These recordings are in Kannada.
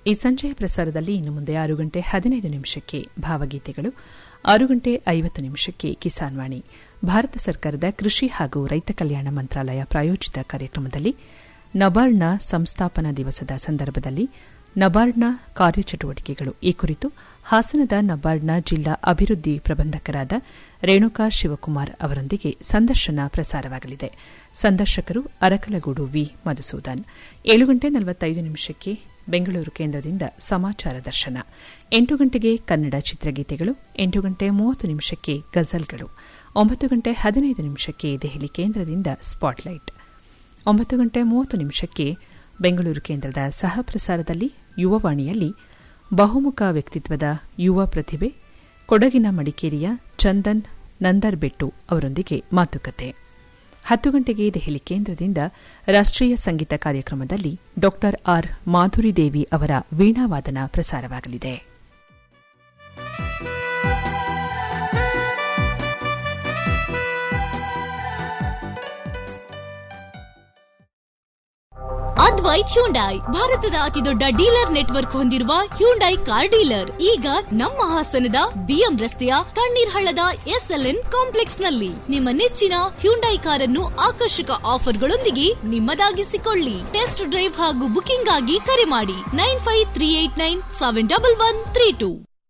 ಈ ಸಂಜೆಯ ಪ್ರಸಾರದಲ್ಲಿ ಇನ್ನು ಮುಂದೆ ಆರು ಗಂಟೆ ಹದಿನೈದು ನಿಮಿಷಕ್ಕೆ ಭಾವಗೀತೆಗಳು ಆರು ಗಂಟೆ ಐವತ್ತು ನಿಮಿಷಕ್ಕೆ ಕಿಸಾನ್ ವಾಣಿ ಭಾರತ ಸರ್ಕಾರದ ಕೃಷಿ ಹಾಗೂ ರೈತ ಕಲ್ಯಾಣ ಮಂತ್ರಾಲಯ ಪ್ರಾಯೋಜಿತ ಕಾರ್ಯಕ್ರಮದಲ್ಲಿ ನಬಾರ್ಡ್ನ ಸಂಸ್ಥಾಪನಾ ದಿವಸದ ಸಂದರ್ಭದಲ್ಲಿ ನಬಾರ್ಡ್ನ ಕಾರ್ಯಚಟುವಟಿಕೆಗಳು ಈ ಕುರಿತು ಹಾಸನದ ನಬಾರ್ಡ್ನ ಜಿಲ್ಲಾ ಅಭಿವೃದ್ಧಿ ಪ್ರಬಂಧಕರಾದ ರೇಣುಕಾ ಶಿವಕುಮಾರ್ ಅವರೊಂದಿಗೆ ಸಂದರ್ಶನ ಪ್ರಸಾರವಾಗಲಿದೆ ಸಂದರ್ಶಕರು ಅರಕಲಗೂಡು ವಿ ಮಧುಸೂದನ್ ಏಳು ಗಂಟೆ ನಲವತ್ತೈದು ನಿಮಿಷಕ್ಕೆ ಬೆಂಗಳೂರು ಕೇಂದ್ರದಿಂದ ಸಮಾಚಾರ ದರ್ಶನ ಎಂಟು ಗಂಟೆಗೆ ಕನ್ನಡ ಚಿತ್ರಗೀತೆಗಳು ಎಂಟು ಗಂಟೆ ಮೂವತ್ತು ನಿಮಿಷಕ್ಕೆ ಗಜಲ್ಗಳು ಒಂಬತ್ತು ಗಂಟೆ ಹದಿನೈದು ನಿಮಿಷಕ್ಕೆ ದೆಹಲಿ ಕೇಂದ್ರದಿಂದ ಸ್ಪಾಟ್ಲೈಟ್ ಒಂಬತ್ತು ಗಂಟೆ ಮೂವತ್ತು ನಿಮಿಷಕ್ಕೆ ಬೆಂಗಳೂರು ಕೇಂದ್ರದ ಸಹ ಪ್ರಸಾರದಲ್ಲಿ ಯುವವಾಣಿಯಲ್ಲಿ ಬಹುಮುಖ ವ್ಯಕ್ತಿತ್ವದ ಯುವ ಪ್ರತಿಭೆ ಕೊಡಗಿನ ಮಡಿಕೇರಿಯ ಚಂದನ್ ನಂದರ್ಬೆಟ್ಟು ಅವರೊಂದಿಗೆ ಮಾತುಕತೆ ಹತ್ತು ಗಂಟೆಗೆ ದೆಹಲಿ ಕೇಂದ್ರದಿಂದ ರಾಷ್ಟೀಯ ಸಂಗೀತ ಕಾರ್ಯಕ್ರಮದಲ್ಲಿ ಡಾ ಆರ್ ಮಾಧುರಿ ದೇವಿ ಅವರ ವೀಣಾವಾದನ ಪ್ರಸಾರವಾಗಲಿದೆ ಅದ್ವೈತ್ ಹ್ಯುಂಡೈ ಭಾರತದ ಅತಿದೊಡ್ಡ ಡೀಲರ್ ನೆಟ್ವರ್ಕ್ ಹೊಂದಿರುವ ಹ್ಯುಂಡೈ ಕಾರ್ ಡೀಲರ್ ಈಗ ನಮ್ಮ ಹಾಸನದ ಬಿಎಂ ರಸ್ತೆಯ ತಣ್ಣೀರ್ ಹಳ್ಳದ ಎಸ್ಎಲ್ಎನ್ ಕಾಂಪ್ಲೆಕ್ಸ್ ನಲ್ಲಿ ನಿಮ್ಮ ನೆಚ್ಚಿನ ಹ್ಯುಂಡೈ ಕಾರನ್ನು ಆಕರ್ಷಕ ಆಫರ್ಗಳೊಂದಿಗೆ ನಿಮ್ಮದಾಗಿಸಿಕೊಳ್ಳಿ ಟೆಸ್ಟ್ ಡ್ರೈವ್ ಹಾಗೂ ಬುಕಿಂಗ್ ಆಗಿ ಕರೆ ಮಾಡಿ nine five three eight nine seven double one three two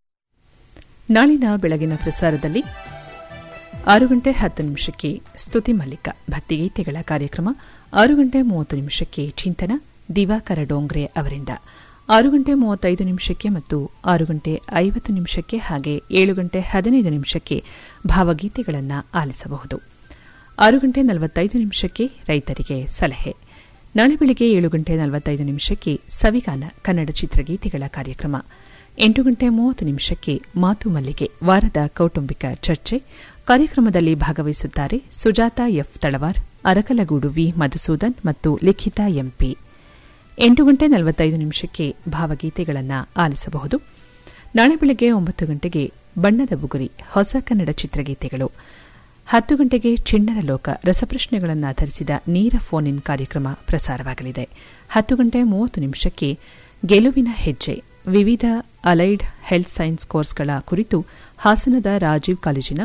ನಾಳಿನ ಬೆಳಗಿನ ಪ್ರಸಾರದಲ್ಲಿ ಆರು ಗಂಟೆ ಹತ್ತು ನಿಮಿಷಕ್ಕೆ ಸ್ತುತಿ ಮಲ್ಲಿಕ ಭಕ್ತಿಗೀತೆಗಳ ಕಾರ್ಯಕ್ರಮ ಆರು ಗಂಟೆ ಮೂವತ್ತು ನಿಮಿಷಕ್ಕೆ ಚಿಂತನ ದಿವಾಕರ ಡೋಂಗ್ರೆ ಅವರಿಂದ ಆರು ಗಂಟೆ ಮೂವತ್ತೈದು ನಿಮಿಷಕ್ಕೆ ಮತ್ತು ಆರು ಗಂಟೆ ಐವತ್ತು ನಿಮಿಷಕ್ಕೆ ಹಾಗೆ ಏಳು ಗಂಟೆ ಹದಿನೈದು ನಿಮಿಷಕ್ಕೆ ಭಾವಗೀತೆಗಳನ್ನು ಆಲಿಸಬಹುದು ಆರು ಗಂಟೆ ನಲವತ್ತೈದು ನಿಮಿಷಕ್ಕೆ ರೈತರಿಗೆ ಸಲಹೆ ನಾಳೆ ಬೆಳಗ್ಗೆ ಏಳು ಗಂಟೆ ನಲವತ್ತೈದು ನಿಮಿಷಕ್ಕೆ ಸವಿಗಾನ ಕನ್ನಡ ಚಿತ್ರಗೀತೆಗಳ ಕಾರ್ಯಕ್ರಮ ಎಂಟು ಗಂಟೆ ಮೂವತ್ತು ನಿಮಿಷಕ್ಕೆ ಮಾತು ಮಲ್ಲಿಗೆ ವಾರದ ಕೌಟುಂಬಿಕ ಚರ್ಚೆ ಕಾರ್ಯಕ್ರಮದಲ್ಲಿ ಭಾಗವಹಿಸುತ್ತಾರೆ ಸುಜಾತಾ ಎಫ್ ತಳವಾರ್ ಅರಕಲಗೂಡು ವಿ ಮಧುಸೂದನ್ ಮತ್ತು ಲಿಖಿತಾ ಎಂಪಿ ಎಂಟು ಗಂಟೆ ನಲವತ್ತೈದು ನಿಮಿಷಕ್ಕೆ ಭಾವಗೀತೆಗಳನ್ನು ಆಲಿಸಬಹುದು ನಾಳೆ ಬೆಳಗ್ಗೆ ಒಂಬತ್ತು ಗಂಟೆಗೆ ಬಣ್ಣದ ಬುಗುರಿ ಹೊಸ ಕನ್ನಡ ಚಿತ್ರಗೀತೆಗಳು ಹತ್ತು ಗಂಟೆಗೆ ಚಿಣ್ಣರ ಲೋಕ ರಸಪ್ರಶ್ನೆಗಳನ್ನು ಆಧರಿಸಿದ ನೇರ ಫೋನ್ ಇನ್ ಕಾರ್ಯಕ್ರಮ ಪ್ರಸಾರವಾಗಲಿದೆ ಹತ್ತು ಗಂಟೆ ಮೂವತ್ತು ನಿಮಿಷಕ್ಕೆ ಗೆಲುವಿನ ಹೆಜ್ಜೆ ವಿವಿಧ ಅಲೈಡ್ ಹೆಲ್ತ್ ಸೈನ್ಸ್ ಕೋರ್ಸ್ಗಳ ಕುರಿತು ಹಾಸನದ ರಾಜೀವ್ ಕಾಲೇಜಿನ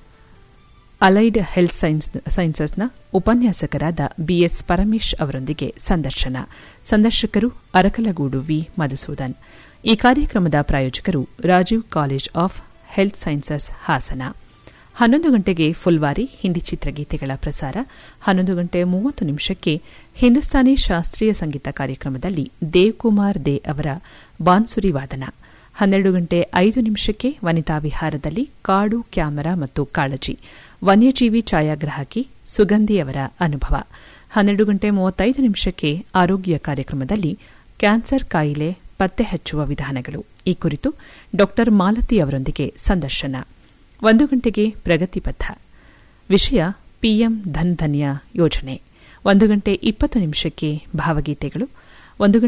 ಅಲೈಡ್ ಹೆಲ್ತ್ ಸೈನ್ಸಸ್ನ ಉಪನ್ಯಾಸಕರಾದ ಬಿಎಸ್ ಪರಮೇಶ್ ಅವರೊಂದಿಗೆ ಸಂದರ್ಶನ ಸಂದರ್ಶಕರು ಅರಕಲಗೂಡು ವಿ ಮಧುಸೂದನ್ ಈ ಕಾರ್ಯಕ್ರಮದ ಪ್ರಾಯೋಜಕರು Rajiv college of health sciences Hassan ಹನ್ನೊಂದು ಗಂಟೆಗೆ ಫುಲ್ವಾರಿ ಹಿಂದಿ ಚಿತ್ರಗೀತೆಗಳ ಪ್ರಸಾರ ಹನ್ನೊಂದು ಗಂಟೆ ಮೂವತ್ತು ನಿಮಿಷಕ್ಕೆ ಹಿಂದೂಸ್ತಾನಿ ಶಾಸ್ತ್ರೀಯ ಸಂಗೀತ ಕಾರ್ಯಕ್ರಮದಲ್ಲಿ ದೇವ್ಕುಮಾರ್ ದೇ ಅವರ ಬಾನ್ಸುರಿ ವಾದನ ಹನ್ನೆರಡು ಗಂಟೆ ಐದು ನಿಮಿಷಕ್ಕೆ ವನಿತಾ ವಿಹಾರದಲ್ಲಿ ಕಾಡು ಕ್ಯಾಮರಾ ಮತ್ತು ಕಾಳಜಿ ವನ್ಯಜೀವಿ ಛಾಯಾಗ್ರಾಹಕಿ ಸುಗಂಧಿಯವರ ಅನುಭವ ಹನ್ನೆರಡು ಗಂಟೆ ಮೂವತ್ತೈದು ನಿಮಿಷಕ್ಕೆ ಆರೋಗ್ಯ ಕಾರ್ಯಕ್ರಮದಲ್ಲಿ ಕ್ಯಾನ್ಸರ್ ಕಾಯಿಲೆ ಪತ್ತೆ ಹಚ್ಚುವ ವಿಧಾನಗಳು ಈ ಕುರಿತು ಡಾ ಮಾಲತಿ ಅವರೊಂದಿಗೆ ಸಂದರ್ಶನ ಒಂದು ಗಂಟೆಗೆ ಪ್ರಗತಿಪಥ ವಿಷಯ ಪಿಎಂ ಧನ್ ಧನ್ಯ ಯೋಜನೆ ಒಂದು ಗಂಟೆ ಇಪ್ಪತ್ತು ನಿಮಿಷಕ್ಕೆ ಭಾವಗೀತೆಗಳು ಒಂದು